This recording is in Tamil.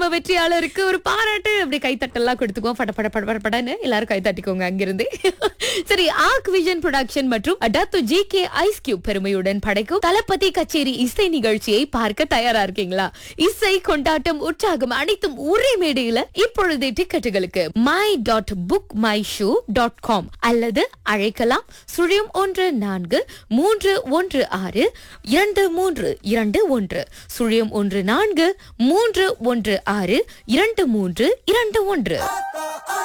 நம்ம வெற்றியாளருக்கு ஒரு பாராட்டு அப்படி கைத்தட்டெல்லாம் கொடுத்துக்குவோம் பட பட பட பட படன்னு எல்லாரும் கை தட்டிக்கோங்க அங்கிருந்து சரி ஆக் விஷன் ப்ரொடக்ஷன் மற்றும் டத்து ஜி கே ஐஸ் கியூப் பெருமையுடன் படைக்கும் தளபதி கச்சேரி இசை நிகழ்ச்சியை பார்க்க தயாரா இருக்கீங்களா இசை கொண்டாட்டம் உற்சாகம் அனைத்தும் ஒரே மேடையில இப்பொழுதே டிக்கெட்டுகளுக்கு my dot book my show dot com அல்லது அழைக்கலாம் சுழியம் ஒன்று நான்கு மூன்று ஒன்று ஆறு இரண்டு மூன்று இரண்டு ஒன்று சுழியம் ஒன்று நான்கு மூன்று ஒன்று ஆறு இரண்டு மூன்று இரண்டு ஒன்று